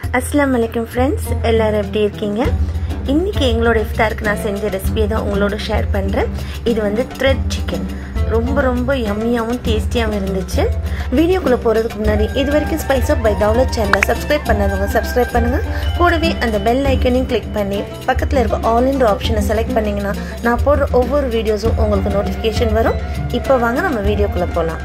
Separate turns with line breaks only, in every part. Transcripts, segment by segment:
அஸ்லாம் வலைக்கம் ஃப்ரெண்ட்ஸ் எல்லோரும் எப்படி இருக்கீங்க இன்றைக்கி எங்களோட இஃப்தாருக்கு நான் செஞ்ச ரெசிபியை தான் உங்களோட ஷேர் பண்ணுறேன் இது வந்து த்ரெட் சிக்கன் ரொம்ப ரொம்ப யம்மியாகவும் டேஸ்டியாகவும் இருந்துச்சு வீடியோக்குள்ளே போகிறதுக்கு முன்னாடி இது வரைக்கும் ஸ்பைஸ் ஆஃப் பை டவுலட் சேனலை சப்ஸ்கிரைப் பண்ணாதவங்க சப்ஸ்கிரைப் பண்ணுங்கள் கூடவே அந்த பெல் ஐக்கனையும் கிளிக் பண்ணி பக்கத்தில் இருக்க ஆல் இன் ஆப்ஷனை செலக்ட் பண்ணிங்கன்னா நான் போடுற ஒவ்வொரு வீடியோஸும் உங்களுக்கு நோட்டிஃபிகேஷன் வரும் இப்போ வாங்க நம்ம வீடியோக்குள்ளே போகலாம்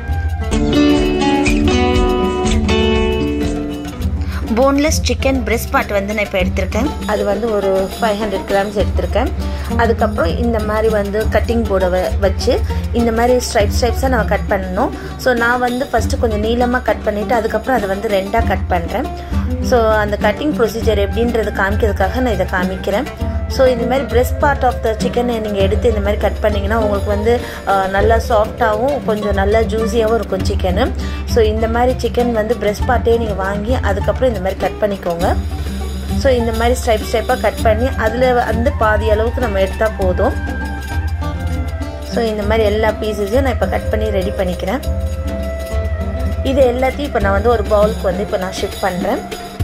போன்லெஸ் சிக்கன் பிரெஸ்ட் பார்ட் வந்து நான் இப்போ எடுத்திருக்கேன் அது வந்து ஒரு ஃபைவ் ஹண்ட்ரட் கிராம்ஸ் எடுத்திருக்கேன் அதுக்கப்புறம் இந்த மாதிரி வந்து கட்டிங் போர்டை வ வச்சு இந்த மாதிரி ஸ்ட்ரைப் ஸ்ட்ரைப்ஸாக நம்ம கட் பண்ணணும் ஸோ நான் வந்து ஃபஸ்ட்டு கொஞ்சம் நீளமாக கட் பண்ணிவிட்டு அதுக்கப்புறம் அதை வந்து ரெண்டாக கட் பண்ணுறேன் ஸோ அந்த கட்டிங் ப்ரொசீஜர் எப்படின்றது காமிக்கிறதுக்காக நான் இதை காமிக்கிறேன் ஸோ இந்த மாதிரி பிரெஸ்ட் பார்ட் ஆஃப் த சிக்கனை நீங்கள் எடுத்து இந்த மாதிரி கட் பண்ணிங்கன்னா உங்களுக்கு வந்து நல்லா சாஃப்டாகவும் கொஞ்சம் நல்லா ஜூஸியாகவும் இருக்கும் சிக்கனு ஸோ இந்த மாதிரி சிக்கன் வந்து பிரெஸ்ட் பார்ட்டே நீங்கள் வாங்கி அதுக்கப்புறம் இந்த மாதிரி கட் பண்ணிக்கோங்க ஸோ இந்த மாதிரி ஸ்டைப் ஸ்டைப்பாக கட் பண்ணி அதில் வந்து பாதி அளவுக்கு நம்ம எடுத்தால் போதும் ஸோ இந்த மாதிரி எல்லா பீசஸையும் நான் இப்போ கட் பண்ணி ரெடி பண்ணிக்கிறேன் இது எல்லாத்தையும் இப்போ நான் வந்து ஒரு பவுலுக்கு வந்து இப்போ நான் ஷிஃப்ட் பண்ணுறேன்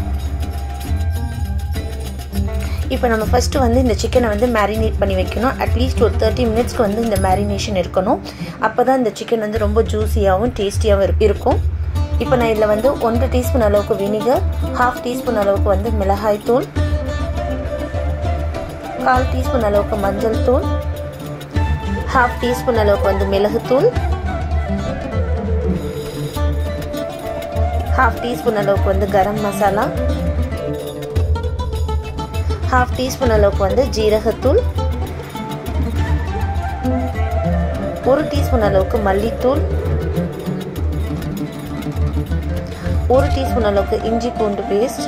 இப்போ நம்ம ஃபஸ்ட்டு வந்து இந்த சிக்கனை வந்து மேரினேட் பண்ணி வைக்கணும் அட்லீஸ்ட் ஒரு தேர்ட்டி மினிட்ஸ்க்கு வந்து இந்த மேரினேஷன் இருக்கணும் அப்போ தான் இந்த சிக்கன் வந்து ரொம்ப ஜூஸியாகவும் டேஸ்டியாகவும் இருக்கும் இப்போ நான் இதில் வந்து ஒன்றரை டீஸ்பூன் அளவுக்கு வினிகர் ஹாஃப் டீஸ்பூன் அளவுக்கு வந்து மிளகாய் தூள் கால் டீஸ்பூன் அளவுக்கு மஞ்சள் தூள் ஹாஃப் டீஸ்பூன் அளவுக்கு வந்து மிளகுத்தூள் ஹாஃப் டீஸ்பூன் அளவுக்கு வந்து கரம் மசாலா ஹாஃப் டீஸ்பூன் அளவுக்கு வந்து ஜீரகத்தூள் ஒரு டீஸ்பூன் அளவுக்கு மல்லித்தூள் ஒரு டீஸ்பூன் அளவுக்கு இஞ்சி பூண்டு பேஸ்ட்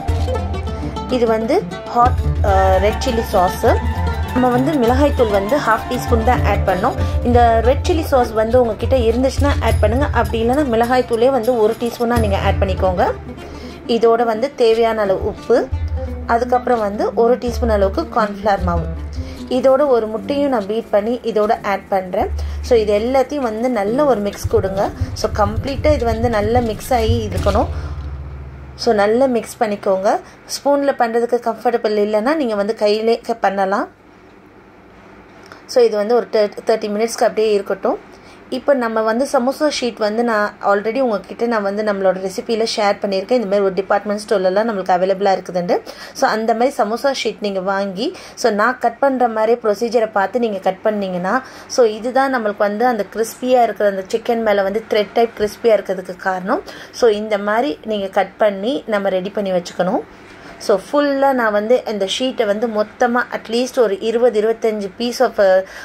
இது வந்து ஹாட் ரெட் சில்லி சாஸு நம்ம வந்து மிளகாய்த்தூள் வந்து ஹாஃப் டீஸ்பூன் தான் ஆட் பண்ணோம் இந்த ரெட் சில்லி சாஸ் வந்து உங்ககிட்ட இருந்துச்சுன்னா ஆட் பண்ணுங்கள் அப்படி இல்லைன்னா மிளகாய்த்தூளே வந்து ஒரு டீஸ்பூனாக நீங்கள் ஆட் பண்ணிக்கோங்க இதோட வந்து தேவையான அளவு உப்பு அதுக்கப்புறம் வந்து ஒரு டீஸ்பூன் அளவுக்கு கார்ன்ஃப்ளவர் மாவு இதோட ஒரு முட்டையும் நான் பீட் பண்ணி இதோட ஆட் பண்ணுறேன் ஸோ இது எல்லாத்தையும் வந்து நல்ல ஒரு மிக்ஸ் கொடுங்க ஸோ கம்ப்ளீட்டாக இது வந்து நல்லா மிக்ஸ் ஆகி இருக்கணும் ஸோ நல்லா மிக்ஸ் பண்ணிக்கோங்க ஸ்பூனில் பண்ணுறதுக்கு கம்ஃபர்டபுள் இல்லைன்னா நீங்கள் வந்து கையிலே பண்ணலாம் ஸோ இது வந்து ஒரு தேர்ட்டி மினிட்ஸ்க்கு அப்படியே இருக்கட்டும் இப்போ நம்ம வந்து சமோசா ஷீட் வந்து நான் ஆல்ரெடி உங்ககிட்ட நான் வந்து நம்மளோட ரெசிபியில் ஷேர் பண்ணியிருக்கேன் இந்த மாதிரி ஒரு டிபார்ட்மெண்ட் ஸ்டோர்லலாம் நம்மளுக்கு அவைலபிளாக இருக்குதுண்டு ஸோ அந்த மாதிரி சமோசா ஷீட் நீங்கள் வாங்கி ஸோ நான் கட் பண்ணுற மாதிரி ப்ரொசீஜரை பார்த்து நீங்கள் கட் பண்ணிங்கன்னா ஸோ இதுதான் நம்மளுக்கு வந்து அந்த கிறிஸ்பியாக இருக்கிற அந்த சிக்கன் மேலே வந்து த்ரெட் டைப் கிறிஸ்பியாக இருக்கிறதுக்கு காரணம் ஸோ இந்த மாதிரி நீங்கள் கட் பண்ணி நம்ம ரெடி பண்ணி வச்சுக்கணும் ஸோ ஃபுல்லாக நான் வந்து இந்த ஷீட்டை வந்து மொத்தமாக அட்லீஸ்ட் ஒரு இருபது இருபத்தஞ்சி பீஸ் ஆஃப்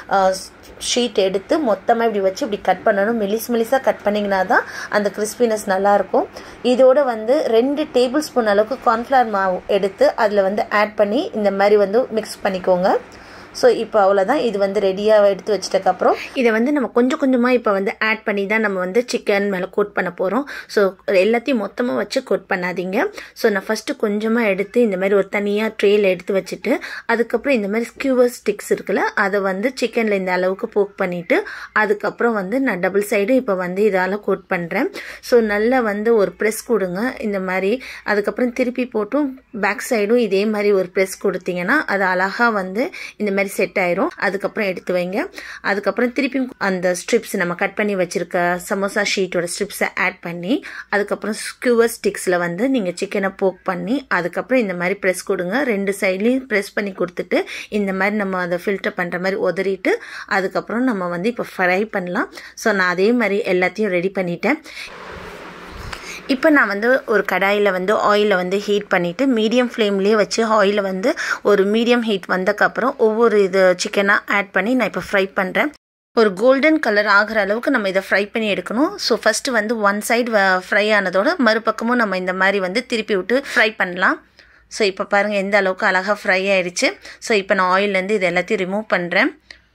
ஷீட் எடுத்து மொத்தமாக இப்படி வச்சு இப்படி கட் பண்ணணும் மெலிஸ் மெலிஸாக கட் பண்ணிங்கன்னா தான் அந்த கிறிஸ்பினஸ் நல்லாயிருக்கும் இதோட வந்து ரெண்டு டேபிள் ஸ்பூன் அளவுக்கு கார்ன்ஃப்ளவர் மாவு எடுத்து அதில் வந்து ஆட் பண்ணி இந்த மாதிரி வந்து மிக்ஸ் பண்ணிக்கோங்க ஸோ இப்போ அவ்வளோதான் இது வந்து ரெடியாக எடுத்து வச்சிட்டக்கப்புறம் இதை வந்து நம்ம கொஞ்சம் கொஞ்சமாக இப்போ வந்து ஆட் பண்ணி தான் நம்ம வந்து சிக்கன் மேலே கோட் பண்ண போகிறோம் ஸோ எல்லாத்தையும் மொத்தமாக வச்சு கோட் பண்ணாதீங்க ஸோ நான் ஃபஸ்ட்டு கொஞ்சமாக எடுத்து இந்த மாதிரி ஒரு தனியாக ட்ரேயில் எடுத்து வச்சுட்டு அதுக்கப்புறம் இந்த மாதிரி ஸ்கியூவர் ஸ்டிக்ஸ் இருக்குல்ல அதை வந்து சிக்கனில் இந்த அளவுக்கு போக் பண்ணிவிட்டு அதுக்கப்புறம் வந்து நான் டபுள் சைடு இப்போ வந்து இதால் கோட் பண்ணுறேன் ஸோ நல்லா வந்து ஒரு ப்ரெஸ் கொடுங்க இந்த மாதிரி அதுக்கப்புறம் திருப்பி போட்டும் பேக் சைடும் இதே மாதிரி ஒரு ப்ரெஸ் கொடுத்தீங்கன்னா அது அழகாக வந்து இந்த மாதிரி செட் ஆயிரும் அதுக்கப்புறம் எடுத்து வைங்க அதுக்கப்புறம் திருப்பி அந்த ஸ்ட்ரிப்ஸ் நம்ம கட் பண்ணி வச்சிருக்க சமோசா ஷீட்டோட ஸ்ட்ரிப்ஸை ஆட் பண்ணி அதுக்கப்புறம் ஸ்கியூவர் ஸ்டிக்ஸில் வந்து நீங்கள் சிக்கனை போக் பண்ணி அதுக்கப்புறம் இந்த மாதிரி ப்ரெஸ் கொடுங்க ரெண்டு சைட்லேயும் ப்ரெஸ் பண்ணி கொடுத்துட்டு இந்த மாதிரி நம்ம அதை ஃபில்டர் பண்ணுற மாதிரி உதறிட்டு அதுக்கப்புறம் நம்ம வந்து இப்போ ஃப்ரை பண்ணலாம் ஸோ நான் அதே மாதிரி எல்லாத்தையும் ரெடி பண்ணிட்டேன் இப்போ நான் வந்து ஒரு கடாயில் வந்து ஆயிலை வந்து ஹீட் பண்ணிவிட்டு மீடியம் ஃப்ளேம்லேயே வச்சு ஆயிலை வந்து ஒரு மீடியம் ஹீட் வந்தக்கப்புறம் ஒவ்வொரு இது சிக்கனாக ஆட் பண்ணி நான் இப்போ ஃப்ரை பண்ணுறேன் ஒரு கோல்டன் கலர் ஆகிற அளவுக்கு நம்ம இதை ஃப்ரை பண்ணி எடுக்கணும் ஸோ ஃபஸ்ட்டு வந்து ஒன் சைடு ஃப்ரை ஆனதோட மறுபக்கமும் நம்ம இந்த மாதிரி வந்து திருப்பி விட்டு ஃப்ரை பண்ணலாம் ஸோ இப்போ பாருங்கள் எந்த அளவுக்கு அழகாக ஃப்ரை ஆயிடுச்சு ஸோ இப்போ நான் ஆயிலேருந்து இது எல்லாத்தையும் ரிமூவ் பண்ணுறேன்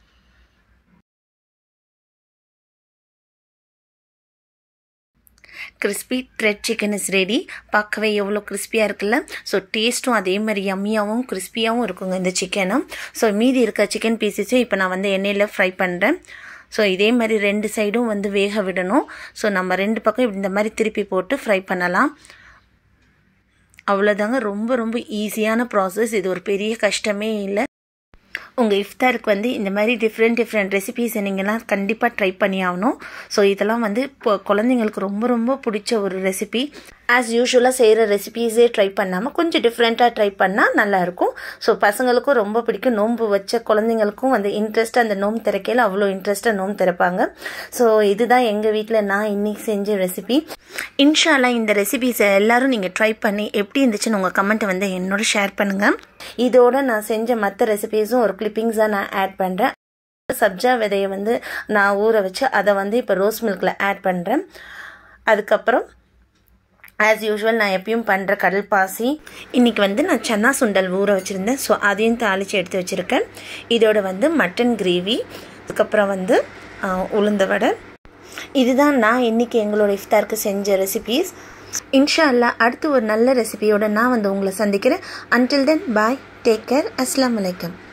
crispy thread chicken is ready பார்க்கவே எவ்வளோ கிறிஸ்பியாக இருக்குல்ல ஸோ டேஸ்ட்டும் அதே மாதிரி யம்மியாகவும் கிறிஸ்பியாகவும் இருக்குங்க இந்த சிக்கனும் ஸோ மீதி இருக்க சிக்கன் பீசஸையும் இப்போ நான் வந்து எண்ணெயில் ஃப்ரை பண்ணுறேன் ஸோ இதே மாதிரி ரெண்டு சைடும் வந்து வேக விடணும் ஸோ நம்ம ரெண்டு பக்கம் இந்த மாதிரி திருப்பி போட்டு ஃப்ரை பண்ணலாம் அவ்வளோதாங்க ரொம்ப ரொம்ப ஈஸியான ப்ராசஸ் இது ஒரு பெரிய கஷ்டமே இல்லை உங்கள் இஃப்தாருக்கு வந்து இந்த மாதிரி டிஃப்ரெண்ட் டிஃப்ரெண்ட் ரெசிபீஸை நீங்கள்லாம் கண்டிப்பாக ட்ரை பண்ணி ஆகணும் ஸோ இதெல்லாம் வந்து இப்போ குழந்தைங்களுக்கு ரொம்ப ரொம்ப பிடிச்ச ஒரு ரெசிபி ஆஸ் யூஷுவலாக செய்கிற ரெசிபீஸே ட்ரை பண்ணாமல் கொஞ்சம் டிஃப்ரெண்ட்டாக ட்ரை பண்ணால் நல்லாயிருக்கும் ஸோ பசங்களுக்கும் ரொம்ப பிடிக்கும் நோன்பு வச்ச குழந்தைங்களுக்கும் வந்து இன்ட்ரெஸ்ட்டாக அந்த நோம்பு திறக்கையில் அவ்வளோ இன்ட்ரெஸ்ட்டாக நோம்பு திறப்பாங்க ஸோ இதுதான் எங்கள் வீட்டில் நான் இன்றைக்கி செஞ்ச ரெசிபி இன்ஷால்லா இந்த ரெசிபீஸை எல்லோரும் நீங்கள் ட்ரை பண்ணி எப்படி இருந்துச்சுன்னு உங்கள் கமெண்ட்டை வந்து என்னோட ஷேர் பண்ணுங்கள் இதோட நான் செஞ்ச மற்ற ரெசிபீஸும் ஒரு கிளிப்பிங்ஸாக நான் ஆட் பண்ணுறேன் சப்ஜா விதையை வந்து நான் ஊற வச்சு அதை வந்து இப்போ ரோஸ் மில்கில் ஆட் பண்ணுறேன் அதுக்கப்புறம் ஆஸ் யூஷுவல் நான் எப்பயும் பண்ணுற கடல் பாசி இன்றைக்கி வந்து நான் சன்னா சுண்டல் ஊற வச்சுருந்தேன் ஸோ அதையும் தாளித்து எடுத்து வச்சுருக்கேன் இதோட வந்து மட்டன் கிரேவி அதுக்கப்புறம் வந்து உளுந்த வடை இதுதான் நான் இன்றைக்கி எங்களோட இஃப்தாருக்கு செஞ்ச ரெசிபீஸ் இன்ஷா அல்லா அடுத்து ஒரு நல்ல ரெசிபியோட நான் வந்து உங்களை சந்திக்கிறேன் until then bye take care அஸ்லாம் வலைக்கம்